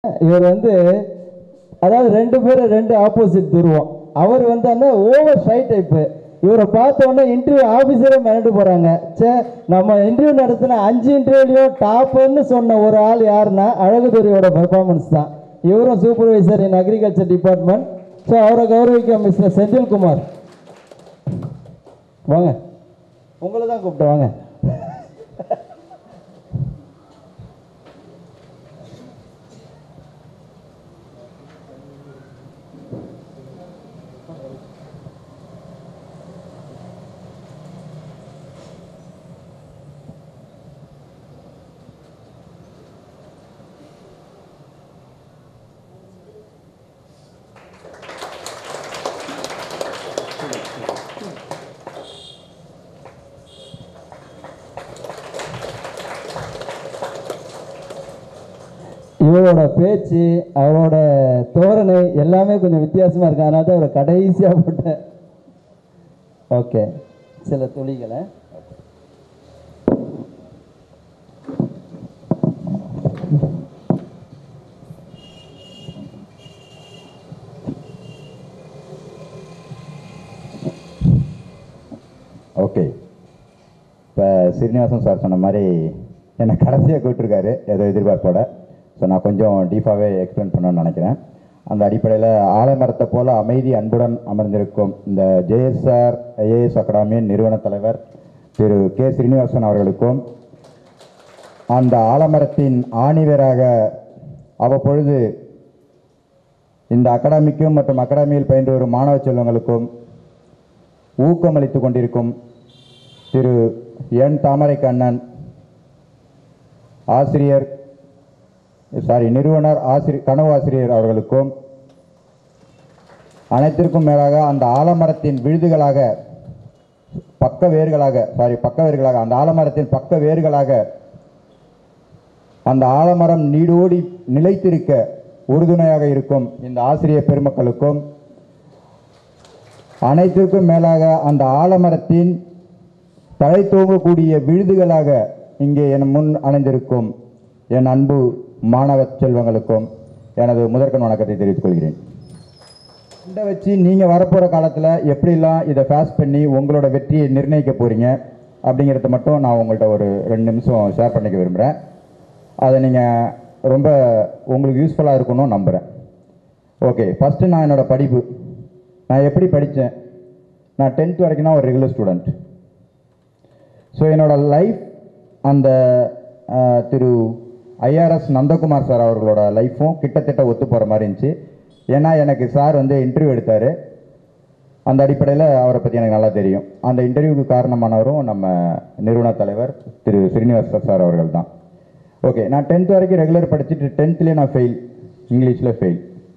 இவர் வந்து அதாவது ரெண்டு பேரும் ரெண்டு ஆப்போசிட் துருவம் அவர் வந்து ஓவர் ஷை டைப்பு இவரை பார்த்த உடனே இன்டர்வியூ ஆஃபீஸரே மிரண்டு போகிறாங்க சே நம்ம இன்டர்வியூ நடத்தின அஞ்சு இன்டர்வியூலையும் டாப்புன்னு சொன்ன ஒரு ஆள் யாருன்னா அழகுதுறையோட பெர்ஃபார்மன்ஸ் தான் இவரும் supervisor in agriculture department so அவரை கௌரவிக்க மிஸ்டர் செந்தில்குமார் வாங்க உங்களை தான் கூப்பிட்டு வாங்க இவரோட பேச்சு அவரோட தோரணை எல்லாமே கொஞ்சம் வித்தியாசமாக இருக்கு அதனால தான் அவரை கடைசியாக போட்டேன் ஓகே சில துளிகளை ஓகே இப்போ ஸ்ரீனிவாசன் சார் சொன்ன மாதிரி என்னை கடைசியாக கூப்பிட்டுருக்காரு ஏதோ எதிர்பார்ப்போட ஸோ நான் கொஞ்சம் டீப்பாகவே எக்ஸ்பிளைன் பண்ணணும்னு நினைக்கிறேன் அந்த அடிப்படையில் ஆலமரத்தை போல அமைதி அன்புடன் அமர்ந்திருக்கும் இந்த ஜேஎஸ்ஆர் ஐஏஎஸ் அகாடமியின் நிறுவன தலைவர் திரு கே ஸ்ரீனிவாசன் அவர்களுக்கும் அந்த ஆலமரத்தின் ஆணிவேராக அவ்வப்பொழுது இந்த அகாடமிக்கும் மற்றும் அகாடமியில் பயின்று வரும் மாணவ செல்வங்களுக்கும் ஊக்கமளித்து கொண்டிருக்கும் திரு என் தாமரை கண்ணன் ஆசிரியர் சாரி நிறுவனர் ஆசிரியர் கனவு ஆசிரியர் அவர்களுக்கும் அனைத்திற்கும் மேலாக அந்த ஆலமரத்தின் விழுதுகளாக பக்க வேர்களாக சாரி பக்க வேர்களாக அந்த ஆலமரத்தின் பக்க வேர்களாக அந்த ஆலமரம் நீடோடி நிலைத்திருக்க உறுதுணையாக இருக்கும் இந்த ஆசிரியர் பெருமக்களுக்கும் அனைத்திற்கும் மேலாக அந்த ஆலமரத்தின் தலை தூங்கக்கூடிய விழுதுகளாக இங்கே என் முன் அணைந்திருக்கும் என் அன்பு மாணவ செல்வங்களுக்கும் எனது முதற்கண் வணக்கத்தை தெரிவித்துக் கொள்கிறேன் இதை வச்சு நீங்கள் வரப்போகிற காலத்தில் எப்படிலாம் இதை ஃபேஸ் பண்ணி உங்களோட வெற்றியை நிர்ணயிக்க போகிறீங்க அப்படிங்கிறத மட்டும் நான் உங்கள்கிட்ட ஒரு ரெண்டு நிமிஷம் ஷேர் பண்ணிக்க விரும்புகிறேன் அதை நீங்கள் ரொம்ப உங்களுக்கு யூஸ்ஃபுல்லாக இருக்கணும்னு நம்புகிறேன் ஓகே ஃபஸ்ட்டு நான் என்னோட படிப்பு நான் எப்படி படித்தேன் நான் டென்த் வரைக்கும் தான் ஒரு ரெகுலர் ஸ்டூடெண்ட் ஸோ என்னோட லைஃப் அந்த அஹ், திரு ஐஆர்எஸ் நந்தகுமார் சார் அவர்களோட லைஃப்பும் கிட்டத்தட்ட ஒத்து போகிற மாதிரி இருந்துச்சு ஏன்னா எனக்கு சார் வந்து இன்டர்வியூ எடுத்தார் அந்த அடிப்படையில் அவரை பற்றி எனக்கு நல்லா தெரியும் அந்த இன்டர்வியூக்கு காரணமானவரும் நம்ம நிறுவன தலைவர் திரு ஸ்ரீனிவாச சார் அவர்கள் தான் ஓகே நான் டென்த் வரைக்கும் ரெகுலர் படிச்சுட்டு டென்த்லேயே நான் ஃபெயில் இங்கிலீஷில் ஃபெயில்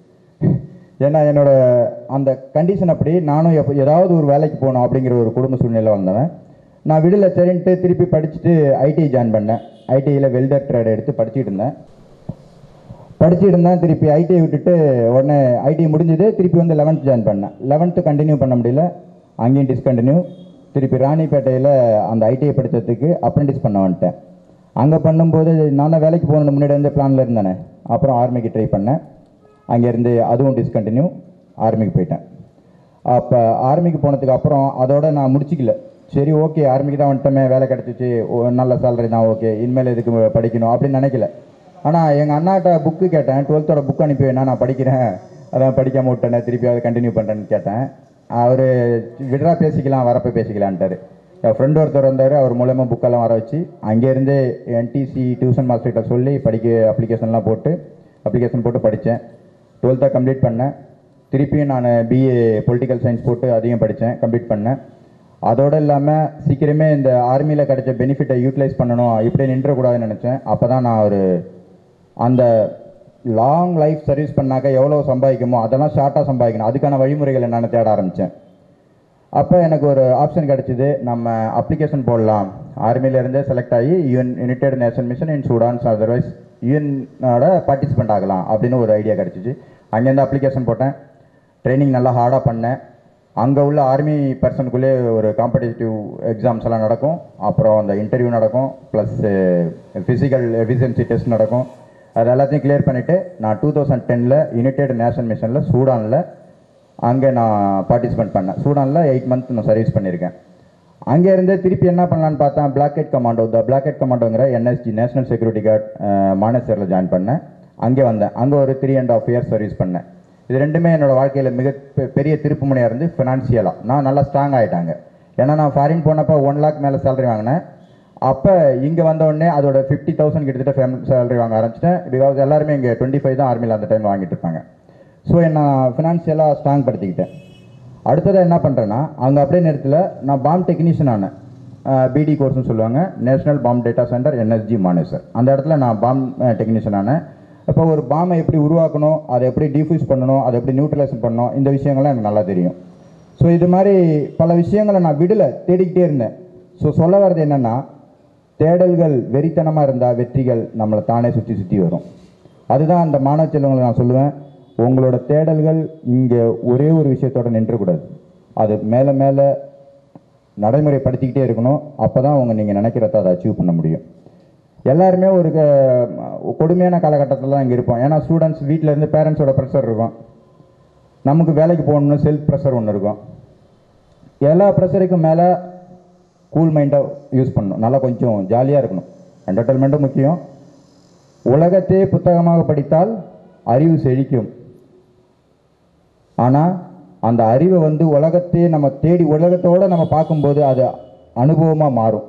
ஏன்னா என்னோட அந்த கண்டிஷன் அப்படி நானும் எப்போ ஏதாவது ஒரு வேலைக்கு போகணும் அப்படிங்கிற ஒரு குடும்ப சூழ்நிலை வந்தவன் நான் விடல சரின்ட்டு திருப்பி படிச்சுட்டு ஐடிஐ ஜாயின் பண்ணேன் ஐடிஐயில் வெல்டர் ட்ரேட் எடுத்து படிச்சுட்டு இருந்தேன் படிச்சுட்டு இருந்தேன் திருப்பி ஐடிஐ விட்டுட்டு உடனே ஐடிஐ முடிஞ்சது திருப்பி வந்து லெவன்த் ஜாயின் பண்ணேன் லெவன்த்து கண்டினியூ பண்ண முடியல அங்கேயும் டிஸ்கண்டினியூ திருப்பி ராணிப்பேட்டையில் அந்த ஐடிஐ படித்ததுக்கு அப்ரெண்டிஸ் பண்ண வந்துட்டேன் அங்கே பண்ணும்போது நான் தான் வேலைக்கு போகணும் முன்னாடி இருந்த பிளானில் இருந்தேனே அப்புறம் ஆர்மிக்கு ட்ரை பண்ணேன் அங்கேருந்து அதுவும் டிஸ்கண்டினியூ ஆர்மிக்கு போயிட்டேன் அப்போ ஆர்மிக்கு போனதுக்கு அப்புறம் அதோட நான் முடிச்சிக்கல சரி ஓகே ஆர்மிக்கு தான் வந்துட்டோமே வேலை கிடச்சிச்சு நல்ல சேலரி தான் ஓகே இனிமேல் எதுக்கு படிக்கணும் அப்படின்னு நினைக்கல ஆனால் எங்கள் அண்ணாட்ட புக்கு கேட்டேன் டுவெல்த்தோட புக் அனுப்பி வேணா நான் படிக்கிறேன் அதான் படிக்காம விட்டேனே திருப்பி அதை கண்டினியூ பண்ணுறேன்னு கேட்டேன் அவர் விடுறா பேசிக்கலாம் வரப்போ பேசிக்கலான்ட்டார் என் ஃப்ரெண்ட் ஒருத்தர் வந்தார் அவர் மூலயமா புக்கெல்லாம் வர வச்சு அங்கேருந்து என்டிசி டியூஷன் மாஸ்டர்கிட்ட சொல்லி படிக்க அப்ளிகேஷன்லாம் போட்டு அப்ளிகேஷன் போட்டு படித்தேன் டுவெல்த்தை கம்ப்ளீட் பண்ணேன் திருப்பியும் நான் பிஏ பொலிட்டிக்கல் சயின்ஸ் போட்டு அதையும் படித்தேன் கம்ப்ளீட் பண்ணேன் அதோடு இல்லாமல் சீக்கிரமே இந்த ஆர்மியில் கிடைச்ச பெனிஃபிட்டை யூட்டிலைஸ் பண்ணணும் இப்படியே நின்றக்கூடாதுன்னு நினச்சேன் அப்போ தான் நான் ஒரு அந்த லாங் லைஃப் சர்வீஸ் பண்ணாக்க எவ்வளோ சம்பாதிக்குமோ அதெல்லாம் ஷார்ட்டாக சம்பாதிக்கணும் அதுக்கான வழிமுறைகளை நான் தேட ஆரம்பித்தேன் அப்போ எனக்கு ஒரு ஆப்ஷன் கிடச்சிது நம்ம அப்ளிகேஷன் போடலாம் ஆர்மியிலேருந்தே செலக்ட் ஆகி UN united nation mission in Sudans otherwise யூஎனோட பார்ட்டிசிபெண்ட் ஆகலாம் அப்படின்னு ஒரு ஐடியா கிடச்சிச்சு அங்கேருந்து அப்ளிகேஷன் போட்டேன் ட்ரைனிங் நல்லா ஹார்டாக பண்ணேன் அங்கே உள்ள ஆர்மி பர்சனுக்குள்ளே ஒரு காம்படிட்டிவ் எக்ஸாம்ஸ் எல்லாம் நடக்கும் அப்புறம் அந்த இன்டர்வியூ நடக்கும் ப்ளஸ் ஃபிசிக்கல் எஃபிஷியன்சி டெஸ்ட் நடக்கும் அது எல்லாத்தையும் கிளியர் பண்ணிவிட்டு நான் டூ தௌசண்ட் டெனில் யுனைடெட் நேஷன் மிஷனில் சூடானில் அங்கே நான் பார்ட்டிசிபேட் பண்ணேன் சூடானில் எயிட் மந்த் நான் சர்வீஸ் பண்ணியிருக்கேன் அங்கே இருந்து திருப்பி என்ன பண்ணலான்னு பார்த்தேன் black head commando the black head கமாண்டோங்கிற என்எஸ்ஜி நேஷனல் செக்யூரிட்டி கார்டு மானசரில் ஜாயின் பண்ணேன் அங்கே வந்தேன் அங்கே ஒரு three and half years service பண்ணேன் இது ரெண்டுமே என்னோட வாழ்க்கையில் மிக பெ- பெரிய திருப்புமுனையாக இருந்து ஃபினான்ஷியலாக நான் நல்லா ஸ்ட்ராங் ஆகிட்டாங்க ஏன்னா நான் ஃபாரின் போனப்போ ஒன் லேக் மேலே சேலரி வாங்கினேன் அப்போ இங்கே வந்த உடனே அதோட ஃபிஃப்டி தௌசண்ட் கிட்டத்தட்ட ஃபேமிலி சேலரி வாங்க ஆரம்பிச்சிட்டேன் பிகாஸ் எல்லாருமே இங்கே டுவெண்ட்டி ஃபைவ் தான் ஆர்மியில் அந்த டைம் வாங்கிட்டு இருப்பாங்க ஸோ என்ன ஃபினான்ஷியலாக ஸ்ட்ராங் படுத்திக்கிட்டேன் அடுத்ததாக என்ன பண்ணுறேன்னா அங்கே அப்படியே நேரத்தில் நான் பாம் டெக்னீஷியன் ஆனேன் பிடி கோர்ஸ்னு சொல்லுவாங்க national bomb data centre NSG Manesar அந்த இடத்துல நான் பாம் டெக்னீஷியன் ஆனேன் இப்போ ஒரு பாமை எப்படி உருவாக்கணும் அதை எப்படி டிஃப்யூஸ் பண்ணணும் அதை எப்படி நியூட்ரலைஸ் பண்ணணும் இந்த விஷயங்கள்லாம் எனக்கு நல்லா தெரியும் ஸோ இது மாதிரி பல விஷயங்களை நான் விடலை தேடிக்கிட்டே இருந்தேன் ஸோ சொல்ல வர்றது என்னென்னா தேடல்கள் வெறித்தனமாக இருந்தால் வெற்றிகள் நம்மளை தானே சுற்றி சுற்றி வரும் அதுதான் அந்த மாணவ செல்வங்களை நான் சொல்லுவேன் உங்களோட தேடல்கள் இங்கே ஒரே ஒரு விஷயத்தோட நின்றக்கூடாது அது மேலே மேலே நடைமுறைப்படுத்திக்கிட்டே இருக்கணும் அப்போ தான் உங்கள் நீங்கள் நினைக்கிறத அதை அச்சீவ் பண்ண முடியும் எல்லாருமே ஒரு க- கொடுமையான காலகட்டத்தில் தான் இங்கே இருப்போம் ஏன்னா ஸ்டூடெண்ட்ஸ் வீட்டில் இருந்து பேரண்ட்ஸோட ப்ரெஷர் இருக்கும் நமக்கு வேலைக்கு போகணும்னு செல்ஃப் ப்ரெஷர் ஒன்று இருக்கும் எல்லா ப்ரெஷருக்கும் மேலே கூல் மைண்டை யூஸ் பண்ணணும் நல்லா கொஞ்சம் ஜாலியாக இருக்கணும் என்டர்டெயின்மெண்ட்டும் முக்கியம் உலகத்தையே புத்தகமாக படித்தால் அறிவு செழிக்கும் ஆனால் அந்த அறிவை வந்து உலகத்தையே நம்ம தேடி உலகத்தோடு நம்ம பார்க்கும்போது அது அனுபவமாக மாறும்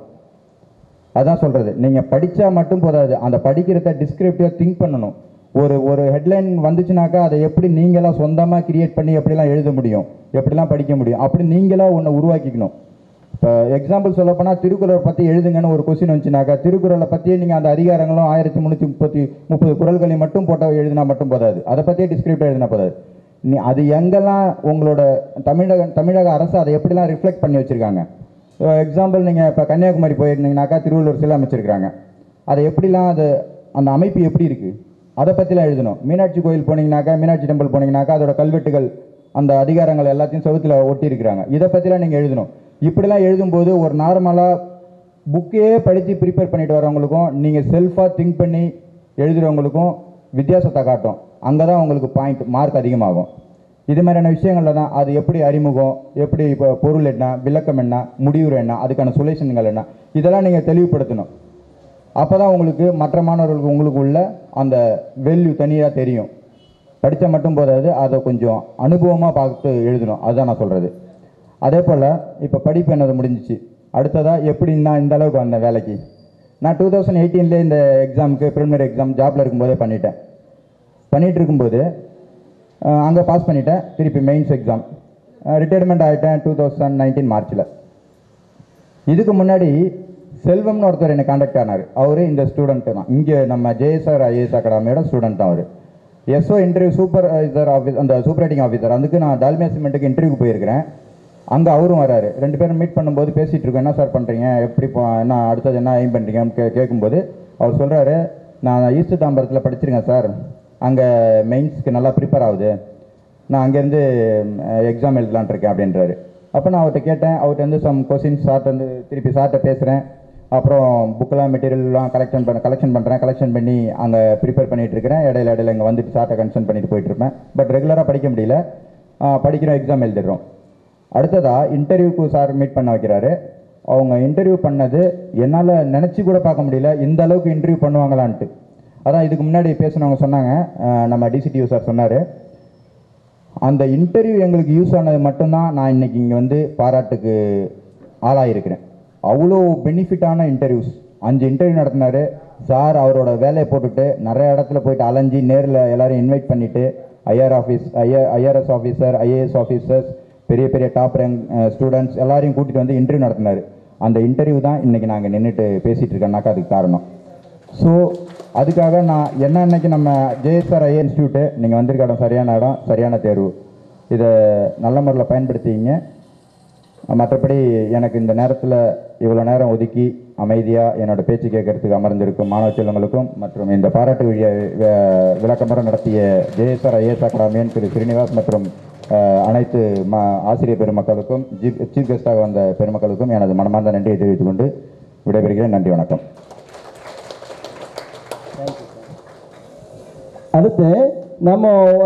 அதான் சொல்கிறது நீங்கள் படித்தா மட்டும் போதாது அந்த படிக்கிறத டிஸ்கிரிப்டிவாக திங்க் பண்ணணும் ஒரு ஒரு ஹெட்லைன் வந்துச்சுனாக்கா அதை எப்படி நீங்களாக சொந்தமாக கிரியேட் பண்ணி எப்படிலாம் எழுத முடியும் எப்படிலாம் படிக்க முடியும் அப்படி நீங்களாக ஒன்று உருவாக்கிக்கணும் இப்போ எக்ஸாம்பிள் சொல்லப்போனால் திருக்குறளை பற்றி எழுதுங்கன்னு ஒரு கொஸ்டின் வந்துச்சுனாக்கா திருக்குறளை பற்றியே நீங்கள் அந்த அதிகாரங்களும் ஆயிரத்தி முந்நூற்றி முப்பத்தி முப்பது குறள்களையும் மட்டும் போட்டால் எழுதினா மட்டும் போதாது அதை பற்றியே டிஸ்கிரிப்டாக எழுதினா போதாது நீ அது எங்கெல்லாம் உங்களோட தமிழக தமிழக அரசு அதை எப்படிலாம் ரிஃப்ளெக்ட் பண்ணி வச்சுருக்காங்க எக்ஸாம்பிள் நீங்கள் இப்போ கன்னியாகுமரி போயிருந்தீங்கனாக்கா திருவள்ளூர் சிலை அமைச்சிருக்காங்க அதை எப்படிலாம் அது அந்த அமைப்பு எப்படி இருக்குது அதை பற்றிலாம் எழுதணும் மீனாட்சி கோயில் போனீங்கனாக்கா மீனாட்சி டெம்பிள் போனீங்கனாக்கா அதோட கல்வெட்டுகள் அந்த அதிகாரங்கள் எல்லாத்தையும் செவுத்துல ஒட்டி இருக்கிறாங்க இதை பற்றிலாம் நீங்கள் எழுதணும் இப்படிலாம் எழுதும்போது ஒரு நார்மலாக புக்கே படித்து ப்ரிப்பேர் பண்ணிட்டு வரவங்களுக்கும் நீங்கள் செல்ஃபாக திங்க் பண்ணி எழுதுகிறவங்களுக்கும் வித்தியாசத்தை காட்டும் அங்கே தான் உங்களுக்கு பாயிண்ட் மார்க் அதிகமாகும் இது மாதிரியான விஷயங்கள்ல தான் அது எப்படி அறிமுகம் எப்படி இப்போ பொருள் என்ன விளக்கம் என்ன முடிவுரை என்ன அதுக்கான சொல்யூஷன்கள் என்ன இதெல்லாம் நீங்கள் தெளிவுபடுத்தணும் அப்போ தான் உங்களுக்கு மற்ற மாணவர்களுக்கு உங்களுக்கு உள்ள அந்த வேல்யூ தனியாக தெரியும் படித்தா மட்டும் போதாது அதை கொஞ்சம் அனுபவமாக பார்த்து எழுதணும் அதுதான் நான் சொல்கிறது அதே போல் இப்போ படிப்பு என்னது முடிஞ்சிச்சு அடுத்ததாக எப்படி நான் இந்த அளவுக்கு வந்தேன் வேலைக்கு நான் டூ தௌசண்ட் எயிட்டீன்லேயே இந்த எக்ஸாமுக்கு ப்ரிலிமினரி எக்ஸாம் ஜாப்பில் இருக்கும்போதே பண்ணிட்டேன் பண்ணிகிட்டு இருக்கும்போது அங்கே பாஸ் பண்ணிட்டேன் திருப்பி மெயின்ஸ் எக்ஸாம் ரிட்டையர்மெண்ட் ஆகிட்டேன் டூ தௌசண்ட் நைன்டீன் மார்ச்சில் இதுக்கு முன்னாடி செல்வம்னு ஒருத்தர் என்னை காண்டாக்ட் ஆனார் அவர் இந்த ஸ்டூடெண்ட் தான் இங்கே நம்ம ஜேஎஸ்ஆர் ஐஏஎஸ் அகாடமியோட ஸ்டூடெண்ட் தான் அவர் எஸ்ஓ இன்டர்வியூ சூப்பர்வைசர் ஆஃபீஸ் அந்த சூப்பர் ரைட்டிங் ஆஃபீஸர் அதுக்கு நான் டால்மியா சிமெண்ட்டுக்கு இன்டர்வியூக்கு போயிருக்கிறேன் அங்கே அவரும் வராரு ரெண்டு பேரும் மீட் பண்ணும்போது பேசிகிட்டு இருக்கோம் என்ன சார் பண்ணுறீங்க எப்படி போ என்ன அடுத்தது என்ன எய்ம் பண்ணுறீங்கன்னு கே கேட்கும்போது அவர் சொல்கிறாரு நான் ஈஸ்ட் தாம்பரத்தில் படிச்சிருக்கேன் சார் அங்கே மெயின்ஸ்க்கு நல்லா ப்ரிப்பேர் ஆகுது நான் அங்கேருந்து எக்ஸாம் எழுதலான் இருக்கேன் அப்படின்றாரு அப்போ நான் அவர்கிட்ட கேட்டேன் அவர்கிட்ட வந்து சம் கொஸ்டின் சார்ட்ட வந்து திருப்பி சார்ட்ட பேசுகிறேன் அப்புறம் புக்கெல்லாம் மெட்டீரியல்லாம் கலெக்ஷன் பண்ண கலெக்ஷன் பண்ணுறேன் கலெக்ஷன் பண்ணி அங்கே ப்ரிப்பேர் பண்ணிட்டு இருக்கிறேன் இடையில இடையில இங்கே வந்துட்டு சார்ட்ட கன்சல்ட் பண்ணிட்டு போயிட்டு இருப்பேன் பட் ரெகுலராக படிக்க முடியல ஆ, படிக்கிறோம் எக்ஸாம் எழுதிடுறோம் அடுத்ததா இன்டர்வியூக்கு சார் மீட் பண்ண வைக்கிறாரு அவங்க இன்டர்வியூ பண்ணது என்னால் நினச்சி கூட பார்க்க முடியல இந்த அளவுக்கு இன்டர்வியூ பண்ணுவாங்களான்ட்டு அதான் இதுக்கு முன்னாடி பேசுனவங்க சொன்னாங்க அஹ் நம்ம டிசிடியூ சார் சொன்னார் அந்த இன்டர்வியூ எங்களுக்கு யூஸ் ஆனது மட்டும்தான் நான் இன்னைக்கு இங்கே வந்து பாராட்டுக்கு ஆளாயிருக்கிறேன் அவ்வளோ பெனிஃபிட்டான இன்டர்வியூஸ் அஞ்சு இன்டர்வியூ நடத்தினாரு சார் அவரோட வேலையை போட்டுட்டு நிறைய இடத்துல போயிட்டு அலைஞ்சி நேரில் எல்லாரையும் இன்வைட் பண்ணிட்டு IR office IR IRS officer IAS officers பெரிய பெரிய டாப் ரேங்க் ஸ்டூடெண்ட்ஸ் எல்லாரையும் கூட்டிகிட்டு வந்து இன்டர்வியூ நடத்தினாரு அந்த இன்டர்வியூ தான் இன்னைக்கு நாங்கள் நின்றுட்டு பேசிகிட்டு இருக்கேன்னாக்கா அதுக்கு காரணம் ஸோ அதுக்காக நான் என்ன இன்னைக்கு நம்ம ஜேஎஸ்ஆர் ஐஏ இன்ஸ்டியூட்டு நீங்கள் வந்திருக்க இடம் சரியான இடம் சரியான தேர்வு இதை நல்ல முறையில் பயன்படுத்திங்க மற்றபடி எனக்கு இந்த நேரத்தில் இவ்வளோ நேரம் ஒதுக்கி அமைதியாக என்னோட பேச்சு கேட்கறதுக்கு அமர்ந்திருக்கும் மாணவ செல்வங்களுக்கும் மற்றும் இந்த பாராட்டு விழா வி- விளக்கமர நடத்திய ஜேஎஸ்ஆர் ஐஏஎஸ் அகாடமியன் திரு ஸ்ரீனிவாஸ் மற்றும் அஹ், அனைத்து ம ஆசிரியர் பெருமக்களுக்கும் சீஃப் சீஃப் கெஸ்டாக வந்த பெருமக்களுக்கும் எனது மனமார்ந்த நன்றியை தெரிவித்துக் கொண்டு விடைபெறுகிறேன் நன்றி வணக்கம் அடுத்து நம்ம